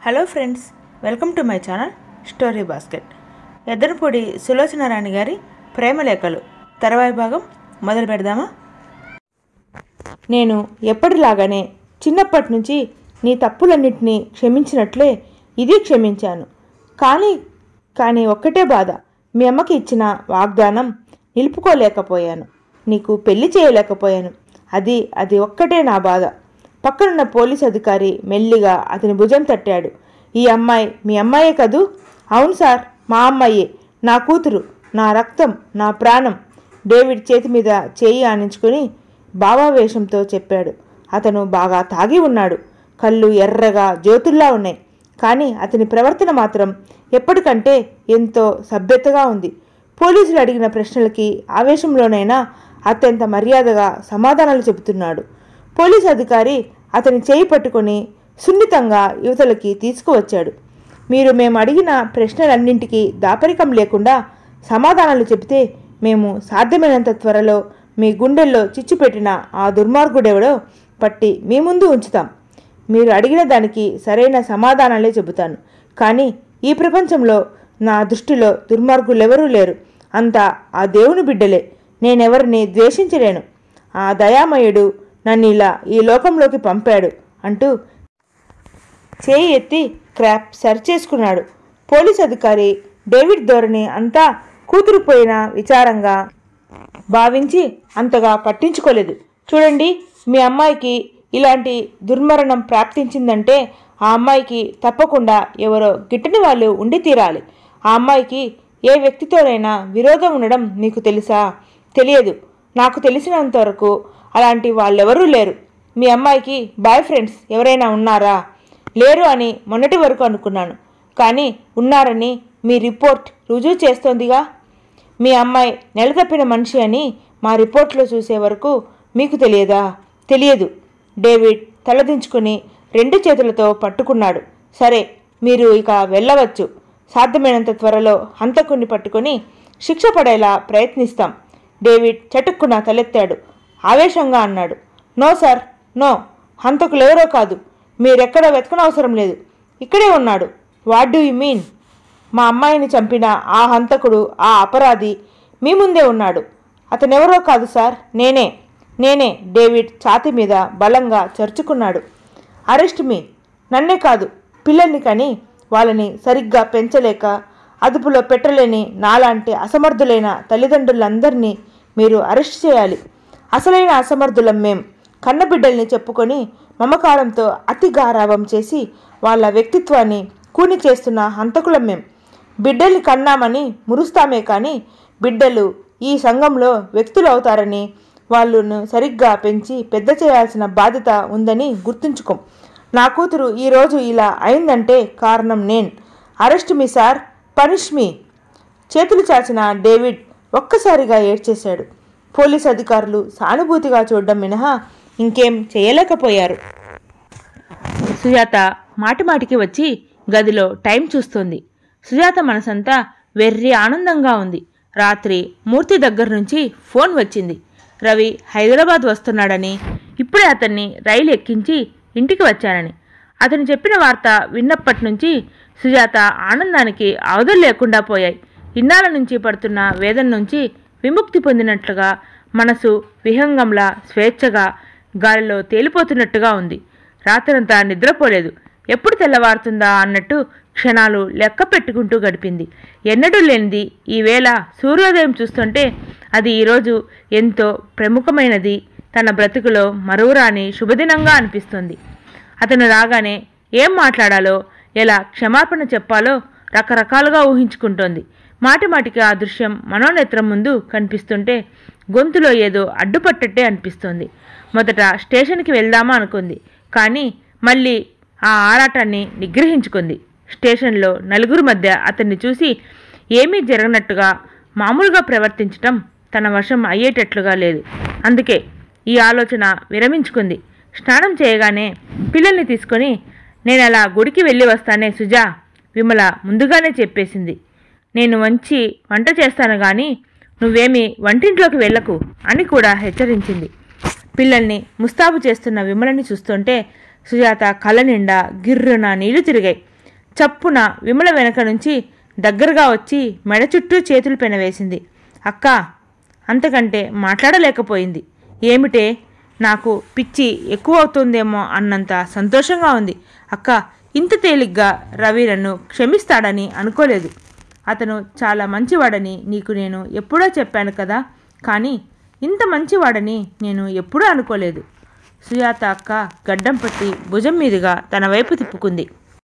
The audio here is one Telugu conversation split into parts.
hello friends welcome to my channel story basket Yaddanapudi Sulochana Rani గారి ప్రేమలేఖలు తర్వాయి భాగం మొదలు పెడదామా నేను ఎప్పటిలాగానే చిన్నప్పటి నుంచి నీ తప్పులన్నింటినీ క్షమించినట్లే ఇది క్షమించాను కానీ కానీ ఒక్కటే బాధ మీ అమ్మకి ఇచ్చిన వాగ్దానం నిలుపుకోలేకపోయాను నీకు పెళ్లి చేయలేకపోయాను అది అది ఒక్కటే నా బాధ పక్కనున్న పోలీస్ అధికారి మెల్లిగా అతని భుజం తట్టాడు ఈ అమ్మాయి మీ అమ్మాయే కదూ అవును సార్ మా అమ్మాయే నా కూతురు నా రక్తం నా ప్రాణం డేవిడ్ చేతి మీద చేయి ఆనించుకుని భావావేశంతో చెప్పాడు అతను బాగా తాగి ఉన్నాడు కళ్ళు ఎర్రగా జ్యోతుల్లా ఉన్నాయి కానీ అతని ప్రవర్తన మాత్రం ఎప్పటికంటే ఎంతో సభ్యతగా ఉంది పోలీసులు అడిగిన ప్రశ్నలకి ఆవేశంలోనైనా అత్యంత మర్యాదగా సమాధానాలు చెబుతున్నాడు పోలీస్ అధికారి అతని చేయి పట్టుకొని సున్నితంగా యువతలకి తీసుకువచ్చాడు మీరు మేము అడిగిన ప్రశ్నలన్నింటికీ దాపరికం లేకుండా సమాధానాలు చెబితే మేము సాధ్యమైనంత త్వరలో మీ గుండెల్లో చిచ్చు పెట్టిన ఆ దుర్మార్గుడెవడో పట్టి మీ ముందు ఉంచుతాం మీరు అడిగిన దానికి సరైన సమాధానాలే చెబుతాను కానీ ఈ ప్రపంచంలో నా దృష్టిలో దుర్మార్గులెవరూ లేరు అంతా ఆ దేవుని బిడ్డలే నేనెవరిని ద్వేషించలేను ఆ దయామయుడు నన్ను ఇలా ఈ లోకంలోకి పంపాడు అంటూ చేయి ఎత్తి క్రాప్ సరిచేసుకున్నాడు పోలీస్ అధికారి డేవిడ్ ధోరణి అంతా కూతురుపోయిన విచారంగా భావించి అంతగా పట్టించుకోలేదు చూడండి మీ అమ్మాయికి ఇలాంటి దుర్మరణం ప్రాప్తించిందంటే ఆ అమ్మాయికి తప్పకుండా ఎవరో గిట్టని వాళ్ళు ఉండి తీరాలి ఆ అమ్మాయికి ఏ వ్యక్తితోనైనా విరోధం ఉండడం మీకు తెలుసా తెలియదు నాకు తెలిసినంత వరకు అలాంటి వాళ్ళెవరూ లేరు మీ అమ్మాయికి బాయ్ ఫ్రెండ్స్ ఎవరైనా ఉన్నారా లేరు అని మొన్నటి వరకు అనుకున్నాను కానీ ఉన్నారని మీ రిపోర్ట్ రుజువు చేస్తోందిగా మీ అమ్మాయి నెలతప్పిన మనిషి అని మా రిపోర్ట్లో చూసే వరకు మీకు తెలియదా తెలియదు డేవిడ్ తలదించుకుని రెండు చేతులతో పట్టుకున్నాడు సరే మీరు ఇక వెళ్ళవచ్చు సాధ్యమైనంత త్వరలో హంతకుణ్ణి పట్టుకొని శిక్ష పడేలా ప్రయత్నిస్తాం డేవిడ్ చటుక్కున తలెత్తాడు ఆవేశంగా అన్నాడు నో సార్ నో హంతకులెవరో కాదు మీరెక్కడ వెతకనవసరం లేదు ఇక్కడే ఉన్నాడు వాట్ డూ యు మీన్ మా అమ్మాయిని చంపిన ఆ హంతకుడు ఆ అపరాధి మీ ముందే ఉన్నాడు అతనెవరో కాదు సార్ నేనే నేనే డేవిడ్ ఛాతి మీద బలంగా చరుచుకున్నాడు అరెస్ట్ మీ నన్నే కాదు పిల్లల్ని కని వాళ్ళని సరిగ్గా పెంచలేక అదుపులో పెట్టలేని నాలాంటి అసమర్థులైన తల్లిదండ్రులందరినీ మీరు అరెస్ట్ చేయాలి అసలైన అసమర్థులం మేం కన్నబిడ్డల్ని చెప్పుకొని మమకారంతో అతి గారావం చేసి వాళ్ళ వ్యక్తిత్వాన్ని కూని చేస్తున్న హంతకులం మేం బిడ్డల్ని కన్నామని మురుస్తామే కానీ బిడ్డలు ఈ సంఘంలో వ్యక్తులు అవుతారని వాళ్ళను సరిగ్గా పెంచి పెద్ద చేయాల్సిన బాధ్యత ఉందని గుర్తుంచుకోం నా కూతురు ఈరోజు ఇలా అయిందంటే కారణం నేను arrest me sir punish me చేతులు చాచిన డేవిడ్ ఒక్కసారిగా ఏడ్చేశాడు పోలీస్ అధికారులు సానుభూతిగా చూడడం మినహా ఇంకేం చేయలేకపోయారు సుజాత మాటిమాటికి వచ్చి గదిలో టైం చూస్తోంది సుజాత మనసంతా వెర్రి ఆనందంగా ఉంది రాత్రి మూర్తి దగ్గర నుంచి ఫోన్ వచ్చింది రవి హైదరాబాద్ వస్తున్నాడని ఇప్పుడే అతన్ని రైలు ఎక్కించి ఇంటికి వచ్చానని అతను చెప్పిన వార్త విన్నప్పటి నుంచి సుజాత ఆనందానికి అవధులు లేకుండా పోయాయి ఇన్నాళ్ళ నుంచి పడుతున్న వేదన నుంచి విముక్తి పొందినట్లుగా మనసు విహంగంలా స్వేచ్ఛగా గాలిలో తేలిపోతున్నట్టుగా ఉంది రాత్రంతా నిద్రపోలేదు ఎప్పుడు తెల్లవారుతుందా అన్నట్టు క్షణాలు లెక్క పెట్టుకుంటూ గడిపింది ఎన్నడూ లేనిది ఈవేళ సూర్యోదయం చూస్తుంటే అది ఈరోజు ఎంతో ప్రముఖమైనది తన బ్రతుకులో మరువురాని శుభదినంగా అనిపిస్తుంది అతను రాగానే ఏం మాట్లాడాలో ఎలా క్షమాపణ చెప్పాలో రకరకాలుగా ఊహించుకుంటోంది మాటి మాటికి ఆ దృశ్యం మనోనేత్రం ముందు కనిపిస్తుంటే గొంతులో ఏదో అడ్డుపట్టట్టే అనిపిస్తోంది మొదట స్టేషన్కి వెళ్దామా అనుకుంది కానీ మళ్ళీ ఆ ఆరాటాన్ని నిగ్రహించుకుంది స్టేషన్లో నలుగురు మధ్య అతన్ని చూసి ఏమీ జరగనట్టుగా మామూలుగా ప్రవర్తించటం తన వశం అయ్యేటట్లుగా లేదు అందుకే ఈ ఆలోచన విరమించుకుంది స్నానం చేయగానే పిల్లల్ని తీసుకొని నేను అలా గుడికి వెళ్ళి వస్తానే సుజా విమల ముందుగానే చెప్పేసింది నేను వంచి వంట చేస్తాను కానీ నువ్వేమీ వంటింట్లోకి వెళ్ళకు అని కూడా హెచ్చరించింది పిల్లల్ని ముస్తాబు చేస్తున్న విమలని చూస్తుంటే సుజాత కళ్ళ నిండా గిర్రున నీళ్లు తిరిగాయి చప్పున విమల వెనక నుంచి దగ్గరగా వచ్చి మెడ చుట్టూ చేతులు పెనవేసింది అక్క అంతకంటే మాట్లాడలేకపోయింది ఏమిటే నాకు పిచ్చి ఎక్కువ అవుతుందేమో అన్నంత సంతోషంగా ఉంది అక్క ఇంత తేలిగ్గా రవి నన్ను క్షమిస్తాడని అనుకోలేదు అతను చాలా మంచివాడని నీకు నేను ఎప్పుడో చెప్పాను కదా కానీ ఇంత మంచివాడని నేను ఎప్పుడూ అనుకోలేదు సుజాత అక్క గడ్డం పట్టి భుజం మీదుగా తన వైపు తిప్పుకుంది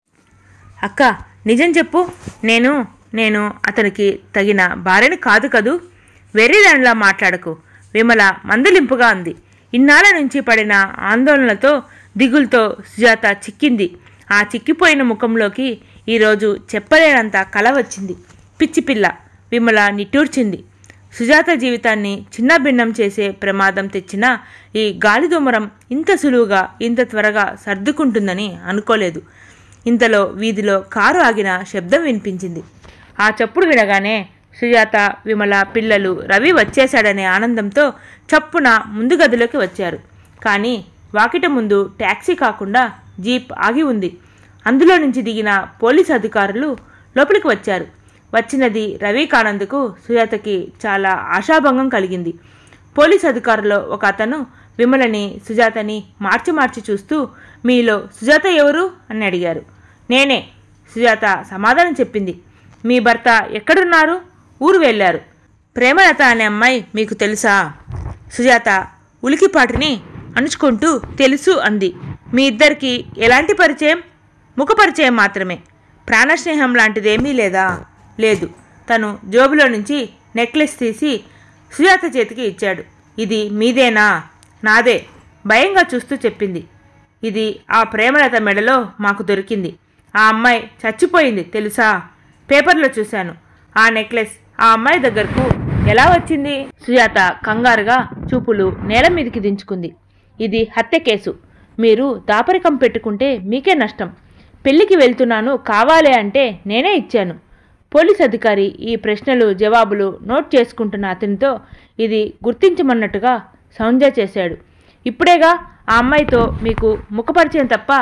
అక్క నిజం చెప్పు నేను నేను అతనికి తగిన భార్యని కాదు కదూ వెర్రిదానిలా మాట్లాడకు విమల మందలింపుగా ఉంది ఇన్నాళ్ళ నుంచి పడిన ఆందోళనలతో దిగులతో సుజాత చిక్కింది ఆ చిక్కిపోయిన ముఖంలోకి ఈరోజు చెప్పలేనంత కల వచ్చింది పిచ్చి పిల్ల విమల నిట్టూర్చింది సుజాత జీవితాన్ని చిన్నభిన్నం చేసే ప్రమాదం తెచ్చిన ఈ గాలిదుమరం ఇంత సులువుగా ఇంత త్వరగా సర్దుకుంటుందని అనుకోలేదు ఇంతలో వీధిలో కారు ఆగిన శబ్దం వినిపించింది ఆ చప్పుడు వినగానే సుజాత విమల పిల్లలు రవి వచ్చేశాడనే ఆనందంతో చప్పున ముందు గదిలోకి వచ్చారు కానీ వాకిట ముందు ట్యాక్సీ కాకుండా జీప్ ఆగి ఉంది అందులో నుంచి దిగిన పోలీస్ అధికారులు లోపలికి వచ్చారు వచ్చినది రవి కానందుకు సుజాతకి చాలా ఆశాభంగం కలిగింది పోలీస్ అధికారులో ఒక అతను విమలని సుజాతని మార్చి మార్చి చూస్తూ మీలో సుజాత ఎవరు అని అడిగారు నేనే సుజాత సమాధానం చెప్పింది మీ భర్త ఎక్కడున్నారు ఊరు వెళ్ళారు ప్రేమలత అనే అమ్మాయి మీకు తెలుసా సుజాత ఉలికిపాటిని అణుచుకుంటూ తెలుసు అంది మీ ఇద్దరికి ఎలాంటి పరిచయం ముఖ పరిచయం మాత్రమే ప్రాణస్నేహం లాంటిదేమీ లేదా లేదు తను జోబులో నుంచి నెక్లెస్ తీసి సుజాత చేతికి ఇచ్చాడు ఇది మీదేనా నాదే భయంగా చూస్తూ చెప్పింది ఇది ఆ ప్రేమలత మెడలో మాకు దొరికింది ఆ అమ్మాయి చచ్చిపోయింది తెలుసా పేపర్లో చూశాను ఆ నెక్లెస్ ఆ అమ్మాయి దగ్గరకు ఎలా వచ్చింది సుజాత కంగారుగా చూపులు నేల మీదకి దించుకుంది ఇది హత్య కేసు మీరు దాపరికం పెట్టుకుంటే మీకే నష్టం పెళ్లికి వెళ్తున్నాను కావాలి అంటే నేనే ఇచ్చాను పోలీస్ అధికారి ఈ ప్రశ్నలు జవాబులు నోట్ చేసుకుంటున్న అతనితో ఇది గుర్తించమన్నట్టుగా సౌంజ్య చేశాడు ఇప్పుడేగా ఆ అమ్మాయితో మీకు ముఖపరిచయం తప్ప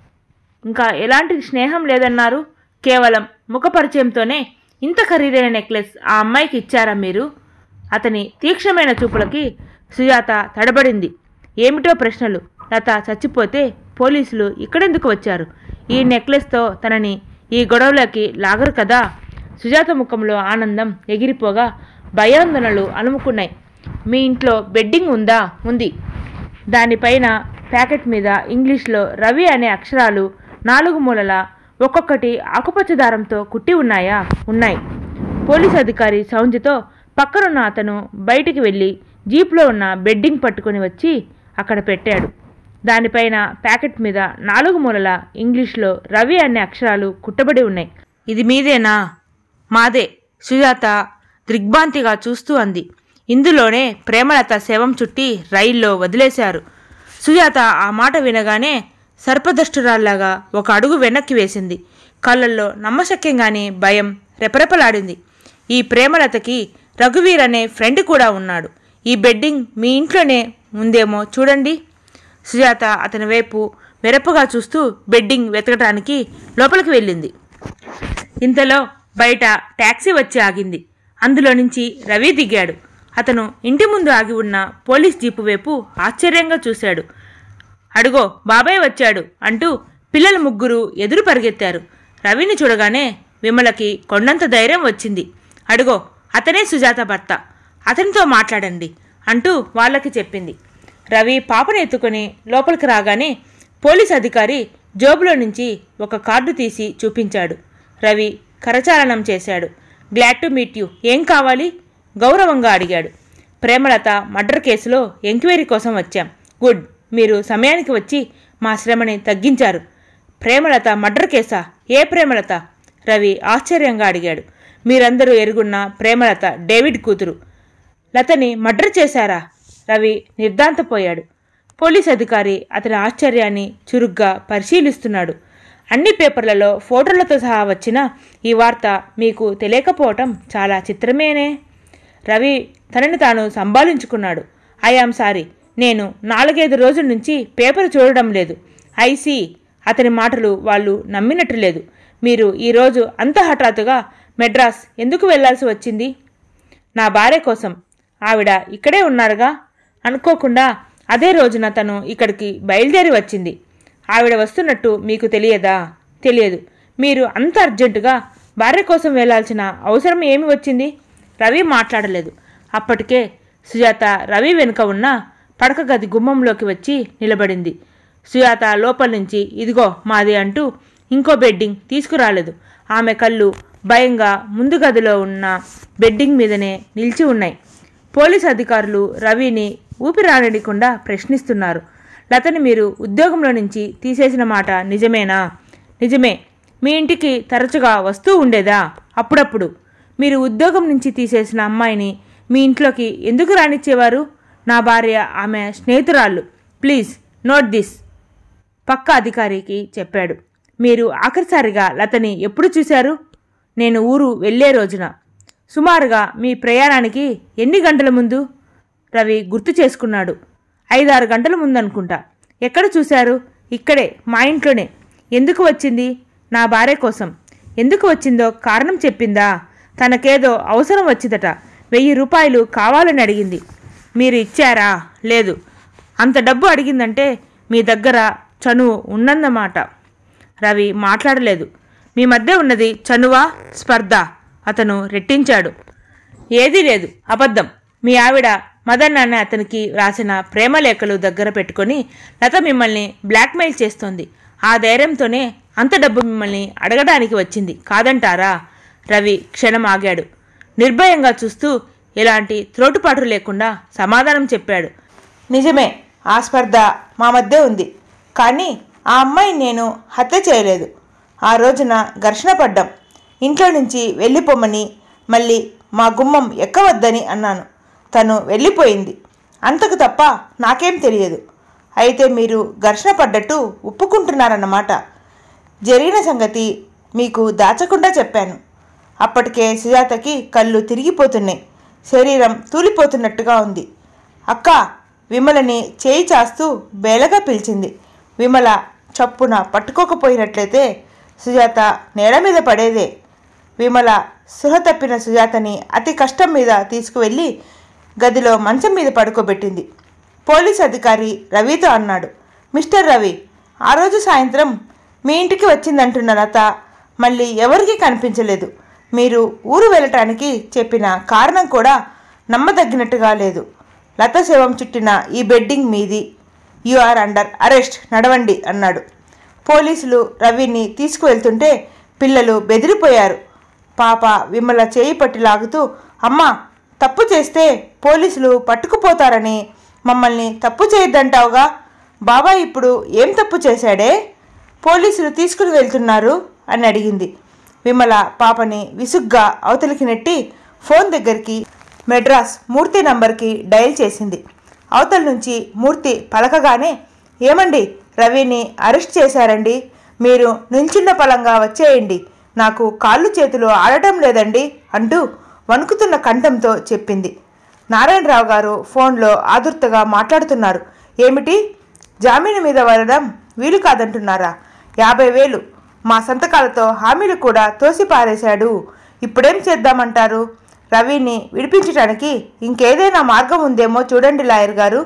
ఇంకా ఎలాంటి స్నేహం లేదన్నారు కేవలం ముఖపరిచయంతోనే ఇంత ఖరీదైన నెక్లెస్ ఆ అమ్మాయికి ఇచ్చారా మీరు అతని తీక్షణమైన చూపులకి సుజాత తడబడింది ఏమిటో ప్రశ్నలు లత చచ్చిపోతే పోలీసులు ఇక్కడెందుకు వచ్చారు ఈ నెక్లెస్తో తనని ఈ గొడవలోకి లాగరు కదా సుజాత ముఖంలో ఆనందం ఎగిరిపోగా భయాందోళనలు అలుముకున్నాయి మీ ఇంట్లో బెడ్డింగ్ ఉందా ఉంది దానిపైన ప్యాకెట్ మీద ఇంగ్లీష్లో రవి అనే అక్షరాలు నాలుగు మూలల ఒక్కొక్కటి ఆకుపచ్చ దారంతో కుట్టి ఉన్నాయా ఉన్నాయి పోలీస్ అధికారి సౌంజ్యతో పక్కనున్న అతను బయటికి వెళ్ళి జీప్లో ఉన్న బెడ్డింగ్ పట్టుకొని వచ్చి అక్కడ పెట్టాడు దానిపైన ప్యాకెట్ మీద నాలుగు మూలల ఇంగ్లీష్లో రవి అనే అక్షరాలు కుట్టబడి ఉన్నాయి ఇది మీదేనా మాదే సుజాత దిగ్భ్రాంతిగా చూస్తూ అంది ఇందులోనే ప్రేమలత శవం చుట్టి రైల్లో వదిలేశారు సుజాత ఆ మాట వినగానే సర్పదష్టురాల్లాగా ఒక అడుగు వెనక్కి వేసింది కళ్ళల్లో నమ్మశక్యంగానే భయం రెపరెపలాడింది ఈ ప్రేమలతకి రఘువీర్ అనే ఫ్రెండ్ కూడా ఉన్నాడు ఈ బెడ్డింగ్ మీ ఇంట్లోనే ఉందేమో చూడండి సుజాత అతని వైపు వెరపుగా చూస్తూ బెడ్డింగ్ వెతకటానికి లోపలికి వెళ్ళింది ఇంతలో బయట టాక్సీ వచ్చి ఆగింది అందులో నుంచి రవి దిగాడు అతను ఇంటి ముందు ఆగి ఉన్న పోలీస్ జీపు వైపు ఆశ్చర్యంగా చూశాడు అడుగో బాబాయ్ వచ్చాడు అంటూ పిల్లలు ముగ్గురు ఎదురు పరిగెత్తారు రవిని చూడగానే విమలకి కొండంత ధైర్యం వచ్చింది అడుగో అతనే సుజాత భర్త అతనితో మాట్లాడండి అంటూ వాళ్ళకి చెప్పింది రవి పాపను ఎత్తుకొని లోపలికి రాగానే పోలీస్ అధికారి జోబులో నుంచి ఒక కార్డు తీసి చూపించాడు రవి కరచాలనం చేశాడు గ్లాడ్ టు మీట్ యూ ఏం కావాలి గౌరవంగా అడిగాడు ప్రేమలత మర్డర్ కేసులో ఎంక్వైరీ కోసం వచ్చాం గుడ్ మీరు సమయానికి వచ్చి మా శ్రమని తగ్గించారు ప్రేమలత మర్డర్ కేసా ఏ ప్రేమలత రవి ఆశ్చర్యంగా అడిగాడు మీరందరూ ఎరుగున్న ప్రేమలత డేవిడ్ కూతురు లతని మర్డర్ చేశారా రవి నిర్దాంతపోయాడు పోలీస్ అధికారి అతని ఆశ్చర్యాన్ని చురుగ్గా పరిశీలిస్తున్నాడు అన్ని పేపర్లలో ఫోటోలతో సహా వచ్చిన ఈ వార్త మీకు తెలియకపోవటం చాలా చిత్రమేనే రవి తనని తాను సంభాళించుకున్నాడు ఐఆమ్ సారీ నేను నాలుగైదు రోజుల నుంచి పేపర్ చూడడం లేదు ఐసీ అతని మాటలు వాళ్ళు నమ్మినట్టు లేదు మీరు ఈరోజు అంత హఠాత్తుగా మెడ్రాస్ ఎందుకు వెళ్ళాల్సి వచ్చింది నా భార్య కోసం ఆవిడ ఇక్కడే ఉన్నారుగా అనుకోకుండా అదే రోజున తను ఇక్కడికి బయలుదేరి వచ్చింది ఆవిడ వస్తున్నట్టు మీకు తెలియదా తెలియదు మీరు అంత అర్జెంటుగా భార్య కోసం వెళ్ళాల్సిన అవసరం ఏమి వచ్చింది రవి మాట్లాడలేదు అప్పటికే సుజాత రవి వెనుక ఉన్న పడక గది గుమ్మంలోకి వచ్చి నిలబడింది సుజాత లోపల నుంచి ఇదిగో మాది అంటూ ఇంకో బెడ్డింగ్ తీసుకురాలేదు ఆమె కళ్ళు భయంగా ముందు గదిలో ఉన్న బెడ్డింగ్ మీదనే నిలిచి ఉన్నాయి పోలీస్ అధికారులు రవిని ఊపిరాడకుండా ప్రశ్నిస్తున్నారు లతని మీరు ఉద్యోగంలో నుంచి తీసేసిన మాట నిజమేనా నిజమే మీ ఇంటికి తరచుగా వస్తూ ఉండేదా అప్పుడప్పుడు మీరు ఉద్యోగం నుంచి తీసేసిన అమ్మాయిని మీ ఇంట్లోకి ఎందుకు రానిచ్చేవారు నా భార్య ఆమె స్నేహితురాళ్ళు ప్లీజ్ నోట్ దిస్ పక్క అధికారికి చెప్పాడు మీరు ఆఖరిసారిగా లతని ఎప్పుడు చూశారు నేను ఊరు వెళ్ళే రోజున సుమారుగా మీ ప్రయాణానికి ఎన్ని గంటల ముందు రవి గుర్తు చేసుకున్నాడు ఐదారు గంటల ముందు అనుకుంటా ఎక్కడ చూశారు ఇక్కడే మా ఇంట్లోనే ఎందుకు వచ్చింది నా భార్య కోసం ఎందుకు వచ్చిందో కారణం చెప్పిందా తనకేదో అవసరం వచ్చిందట వెయ్యి రూపాయలు కావాలని అడిగింది మీరు ఇచ్చారా లేదు అంత డబ్బు అడిగిందంటే మీ దగ్గర చనువు ఉన్నన్నమాట రవి మాట్లాడలేదు మీ మధ్య ఉన్నది చనువా స్పర్ధ అతను రెట్టించాడు ఏదీ లేదు అబద్ధం మీ ఆవిడ మదన్ అనే అతనికి రాసిన ప్రేమ లేఖలు దగ్గర పెట్టుకొని లత మిమ్మల్ని బ్లాక్మెయిల్ చేస్తోంది ఆ ధైర్యంతోనే అంత డబ్బు మిమ్మల్ని అడగడానికి వచ్చింది కాదంటారా రవి క్షణం ఆగాడు నిర్భయంగా చూస్తూ ఎలాంటి త్రోటుపాటు లేకుండా సమాధానం చెప్పాడు నిజమే ఆ స్పర్ధ మా మధ్య ఉంది కానీ ఆ అమ్మాయిని నేను హత్య చేయలేదు ఆ రోజున ఘర్షణ పడ్డాం ఇంట్లో నుంచి వెళ్ళిపోమని మళ్ళీ మా గుమ్మం ఎక్కవద్దని అన్నాను తను వెళ్ళిపోయింది అంతకు తప్ప నాకేం తెలియదు అయితే మీరు ఘర్షణ పడ్డట్టు ఒప్పుకుంటున్నారన్నమాట జరిగిన సంగతి మీకు దాచకుండా చెప్పాను అప్పటికే సుజాతకి కళ్ళు తిరిగిపోతున్నాయి శరీరం తూలిపోతున్నట్టుగా ఉంది అక్క విమలని చేయి చాస్తూ బేలగా పిలిచింది విమల చప్పున పట్టుకోకపోయినట్లయితే సుజాత నేల మీద పడేదే విమల సుహ తప్పిన సుజాతని అతి కష్టం మీద తీసుకువెళ్ళి గదిలో మంచం మీద పడుకోబెట్టింది పోలీస్ అధికారి రవితో అన్నాడు మిస్టర్ రవి ఆ రోజు సాయంత్రం మీ ఇంటికి వచ్చిందంటున్న లత మళ్ళీ ఎవరికీ కనిపించలేదు మీరు ఊరు వెళ్ళటానికి చెప్పిన కారణం కూడా నమ్మదగినట్టుగా లేదు లత శవం చుట్టిన ఈ బెడ్డింగ్ మీది యు ఆర్ అండర్ అరెస్ట్ నడవండి అన్నాడు పోలీసులు రవిని తీసుకువెళ్తుంటే పిల్లలు బెదిరిపోయారు పాప విమల చేయి పట్టి లాగుతూ అమ్మా తప్పు చేస్తే పోలీసులు పట్టుకుపోతారని మమ్మల్ని తప్పు చేయొద్దంటావుగా బాబాయ్ ఇప్పుడు ఏం తప్పు చేశాడే పోలీసులు తీసుకుని వెళ్తున్నారు అని అడిగింది విమల పాపని విసుగ్గా అవతలికి నెట్టి ఫోన్ దగ్గరికి మెడ్రాస్ మూర్తి నంబర్కి డయల్ చేసింది అవతల నుంచి మూర్తి పలకగానే ఏమండి రవిని అరెస్ట్ చేశారండి మీరు నిల్చున్న పలంగా వచ్చేయండి నాకు కాళ్ళు చేతులు ఆడటం లేదండి అంటూ వణుకుతున్న కంఠంతో చెప్పింది నారాయణరావు గారు ఫోన్లో ఆదుర్తగా మాట్లాడుతున్నారు ఏమిటి జామీను మీద వెళ్ళడం వీలు కాదంటున్నారా యాభై వేలు మా సంతకాలతో హామీలు కూడా తోసి పారేశాడు ఇప్పుడేం చేద్దామంటారు రవిని విడిపించడానికి ఇంకేదైనా మార్గం ఉందేమో చూడండి లాయర్ గారు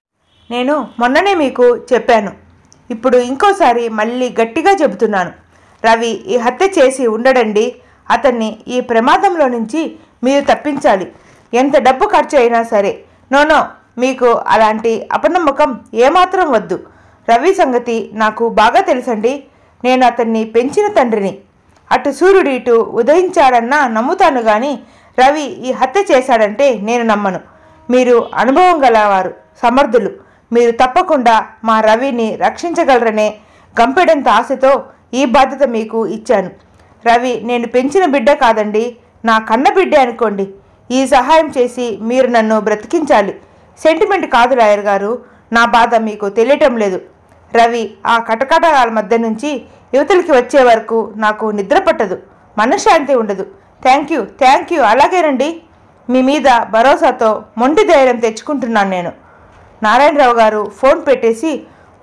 నేను మొన్ననే మీకు చెప్పాను ఇప్పుడు ఇంకోసారి మళ్ళీ గట్టిగా చెబుతున్నాను రవి ఈ హత్య చేసి ఉండడండి అతన్ని ఈ ప్రమాదంలో నుంచి మీరు తప్పించాలి ఎంత డబ్బు ఖర్చు అయినా సరే నోనో మీకు అలాంటి అపనమ్మకం ఏమాత్రం వద్దు రవి సంగతి నాకు బాగా తెలుసండి నేను అతన్ని పెంచిన తండ్రిని అటు సూర్యుడు ఇటు ఉదయించాడన్నా నమ్ముతాను గాని రవి ఈ హత్య చేశాడంటే నేను నమ్మను మీరు అనుభవం గలవారు సమర్థులు మీరు తప్పకుండా మా రవిని రక్షించగలరనే గంపెడంత ఆశతో ఈ బాధ్యత మీకు ఇచ్చాను రవి నేను పెంచిన బిడ్డ కాదండి నా కన్న బిడ్డే అనుకోండి ఈ సహాయం చేసి మీరు నన్ను బ్రతికించాలి సెంటిమెంట్ కాదు లాయర్ గారు నా బాధ మీకు తెలియటం లేదు రవి ఆ కటకటాల మధ్య నుంచి యువతలకి వచ్చే వరకు నాకు నిద్ర పట్టదు మనశ్శాంతి ఉండదు థ్యాంక్ యూ థ్యాంక్ యూ అలాగేనండి మీ మీద భరోసాతో మొండి ధైర్యం తెచ్చుకుంటున్నాను నేను నారాయణరావు గారు ఫోన్ పెట్టేసి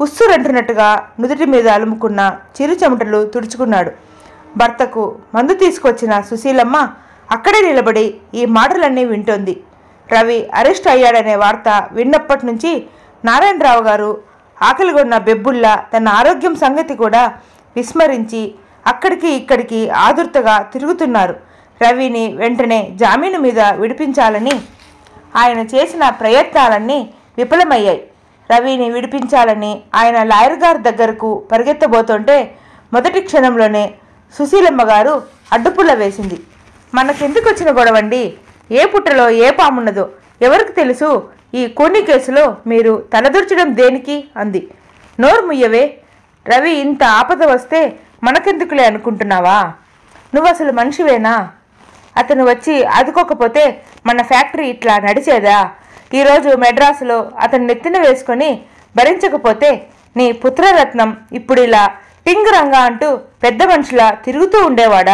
ఉస్సురంటున్నట్టుగా నుదుటి మీద అలుముకున్న చిరు చెమటలు తుడుచుకున్నాడు భర్తకు మందు తీసుకొచ్చిన సుశీలమ్మ అక్కడే నిలబడి ఈ మాటలన్నీ వింటోంది రవి అరెస్ట్ అయ్యాడనే వార్త విన్నప్పటి నుంచి నారాయణరావు గారు ఆకలిగొన్న బెబ్బుల్లా తన ఆరోగ్యం సంగతి కూడా విస్మరించి అక్కడికి ఇక్కడికి ఆదుర్తగా తిరుగుతున్నారు రవిని వెంటనే జామీను మీద విడిపించాలని ఆయన చేసిన ప్రయత్నాలన్నీ విఫలమయ్యాయి రవిని విడిపించాలని ఆయన లాయర్ గారి దగ్గరకు పరిగెత్తబోతుంటే మొదటి క్షణంలోనే సుశీలమ్మ గారు అడ్డుపుల్ల వేసింది మనకెందుకు వచ్చిన గొడవండి ఏ పుట్టలో ఏ పామున్నదో ఎవరికి తెలుసు ఈ కూని కేసులో మీరు తలదూర్చడం దేనికి అంది నోరు ముయ్యవే రవి ఇంత ఆపద వస్తే మనకెందుకులే అనుకుంటున్నావా నువ్వు అసలు మనిషివేనా అతను వచ్చి ఆదుకోకపోతే మన ఫ్యాక్టరీ ఇట్లా నడిచేదా ఈరోజు మెడ్రాసులో అతను నెత్తిన వేసుకొని భరించకపోతే నీ పుత్రరత్నం ఇప్పుడు ఇలా టింగ్ రంగా అంటూ పెద్ద మనిషిలా తిరుగుతూ ఉండేవాడా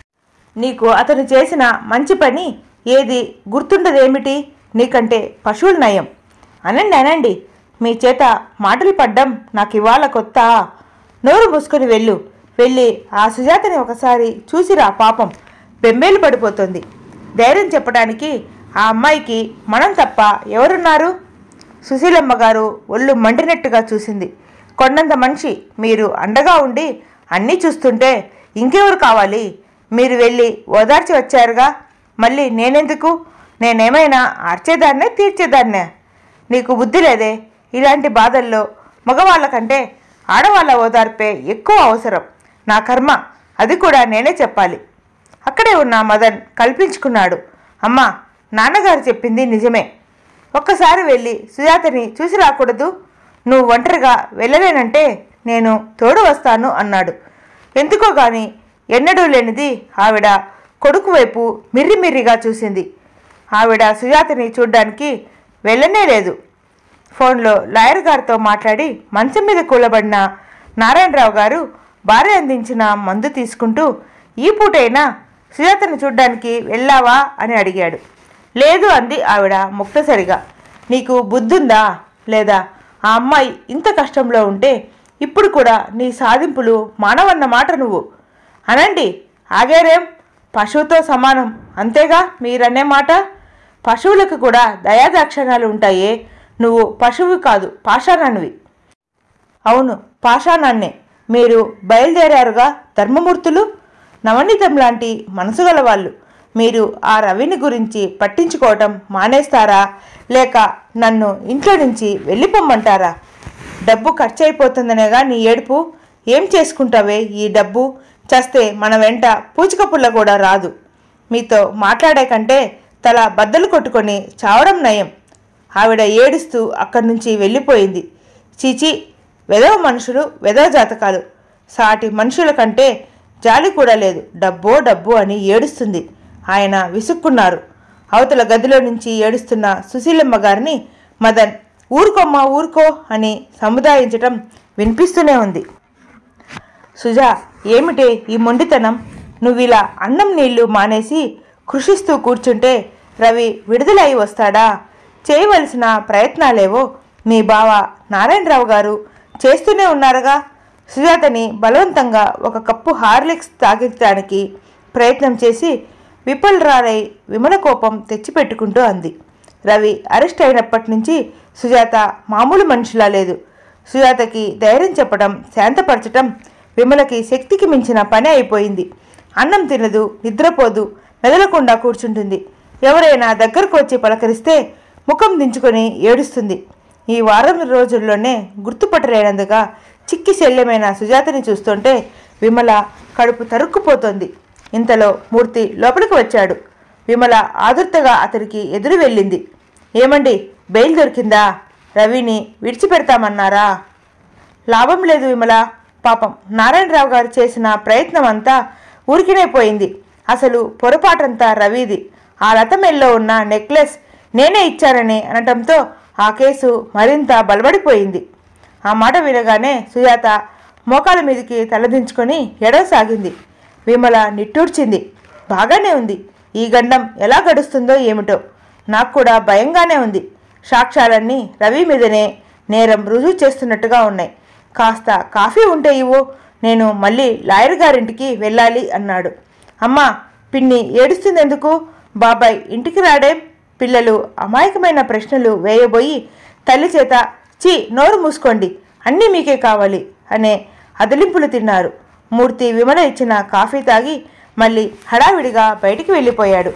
నీకు అతను చేసిన మంచి పని ఏది గుర్తుండదేమిటి నీకంటే పశువులు నయం అనండి అనండి మీ చేత మాటలు పడ్డం నాకు ఇవాళ కొత్త నోరు మూసుకొని వెళ్ళు వెళ్ళి ఆ సుజాతని ఒకసారి చూసిరా పాపం బెంబేలు పడిపోతుంది ధైర్యం చెప్పడానికి ఆ అమ్మాయికి మనం తప్ప ఎవరున్నారు సుశీలమ్మ గారు ఒళ్ళు మండినట్టుగా చూసింది కొండంత మనిషి మీరు అండగా ఉండి అన్నీ చూస్తుంటే ఇంకెవరు కావాలి మీరు వెళ్ళి ఓదార్చి వచ్చారుగా మళ్ళీ నేనెందుకు నేనేమైనా ఆర్చేదాన్నే తీర్చేదాన్నే నీకు బుద్ధి లేదే ఇలాంటి బాధల్లో మగవాళ్ళ కంటే ఆడవాళ్ళ ఓదార్పే ఎక్కువ అవసరం నా కర్మ అది కూడా నేనే చెప్పాలి అక్కడే ఉన్న మదన్ కల్పించుకున్నాడు అమ్మా నాన్నగారు చెప్పింది నిజమే ఒక్కసారి వెళ్ళి సుజాతని చూసి రాకూడదు నువ్వు ఒంటరిగా వెళ్ళలేనంటే నేను తోడు వస్తాను అన్నాడు ఎందుకో గాని ఎన్నడూ లేనిది ఆవిడ కొడుకు వైపు మిర్రిమిర్రిగా చూసింది ఆవిడ సుజాతని చూడ్డానికి వెళ్ళనే లేదు ఫోన్లో లాయర్ గారితో మాట్లాడి మంచం మీద కూలబడిన నారాయణరావు గారు భార్య అందించిన మందు తీసుకుంటూ ఈ పూటైనా సుజాతను చూడ్డానికి వెళ్ళావా అని అడిగాడు లేదు అంది ఆవిడ ముక్తసరిగా నీకు బుద్ధుందా లేదా ఆ అమ్మాయి ఇంత కష్టంలో ఉంటే ఇప్పుడు కూడా నీ సాధింపులు మానవన్న మాట నువ్వు అనండి ఆగారేం పశువుతో సమానం అంతేగా మీరనే మాట పశువులకు కూడా దయాదాక్షణాలు ఉంటాయే నువ్వు పశువు కాదు పాషాణానివి అవును పాషాణాన్నే మీరు బయలుదేరారుగా ధర్మమూర్తులు నవనీతం లాంటి మనసు గలవాళ్ళు మీరు ఆ రవిని గురించి పట్టించుకోవటం మానేస్తారా లేక నన్ను ఇంట్లో నుంచి వెళ్ళిపోమ్మంటారా డబ్బు ఖర్చు అయిపోతుందనేగా నీ ఏడుపు ఏం చేసుకుంటావే ఈ డబ్బు చస్తే మన వెంట పూచిక పుల్ల కూడా రాదు మీతో మాట్లాడే కంటే తల బద్దలు కొట్టుకొని చావడం నయం ఆవిడ ఏడుస్తూ అక్కడి నుంచి వెళ్ళిపోయింది చీచి వెదవ మనుషులు వెదవ జాతకాలు సాటి మనుషుల కంటే జాలి కూడా లేదు డబ్బో డబ్బు అని ఏడుస్తుంది ఆయన విసుక్కున్నారు అవతల గదిలో నుంచి ఏడుస్తున్న సుశీలమ్మ గారిని మదన్ ఊరుకోమ్మా ఊరుకో అని సముదాయించటం వినిపిస్తూనే ఉంది సుజా ఏమిటే ఈ మొండితనం నువ్విలా అన్నం నీళ్లు మానేసి కృషిస్తూ కూర్చుంటే రవి విడుదలై వస్తాడా చేయవలసిన ప్రయత్నాలేవో మీ బావ నారాయణరావు గారు చేస్తూనే ఉన్నారుగా సుజాతని బలవంతంగా ఒక కప్పు హార్లిక్స్ తాగించడానికి ప్రయత్నం చేసి విఫలరాలై విమల కోపం తెచ్చిపెట్టుకుంటూ అంది రవి అరెస్ట్ అయినప్పటి నుంచి సుజాత మామూలు మనిషిలా లేదు సుజాతకి ధైర్యం చెప్పడం శాంతపరచటం విమలకి శక్తికి మించిన పని అయిపోయింది అన్నం తినదు నిద్రపోదు మెదలకుండా కూర్చుంటుంది ఎవరైనా దగ్గరకు వచ్చి పలకరిస్తే ముఖం దించుకొని ఏడుస్తుంది ఈ వారం రోజుల్లోనే గుర్తుపట్టలేనందుగా చిక్కి శల్యమైన సుజాతని చూస్తుంటే విమల కడుపు తరుక్కుపోతోంది ఇంతలో మూర్తి లోపలికి వచ్చాడు విమల ఆదుర్తగా అతనికి ఎదురు వెళ్ళింది ఏమండి బెయిల్ దొరికిందా రవిని విడిచిపెడతామన్నారా లాభం లేదు విమల పాపం నారాయణరావు గారు చేసిన ప్రయత్నం అంతా ఊరికినే పోయింది అసలు పొరపాటంతా రవిది ఆ లతమెల్లో ఉన్న నెక్లెస్ నేనే ఇచ్చానని అనటంతో ఆ కేసు మరింత బలపడిపోయింది ఆ మాట వినగానే సుజాత మోకాల మీదకి తలదించుకొని ఎడవసాగింది విమల నిట్టూర్చింది బాగానే ఉంది ఈ గండం ఎలా గడుస్తుందో ఏమిటో నాకు కూడా భయంగానే ఉంది సాక్ష్యాలన్నీ రవి మీదనే నేరం రుజువు చేస్తున్నట్టుగా ఉన్నాయి కాస్త కాఫీ ఉంటే ఇవ్వు నేను మళ్ళీ లాయర్ గారింటికి వెళ్ళాలి అన్నాడు అమ్మా పిన్ని ఏడుస్తుందెందుకు బాబాయ్ ఇంటికి రాడే పిల్లలు అమాయకమైన ప్రశ్నలు వేయబోయి తల్లి చేత చీ నోరు మూసుకోండి అన్నీ మీకే కావాలి అనే అదిలింపులు తిన్నారు మూర్తి విమల ఇచ్చిన కాఫీ తాగి మళ్ళీ హడావిడిగా బయటికి వెళ్ళిపోయాడు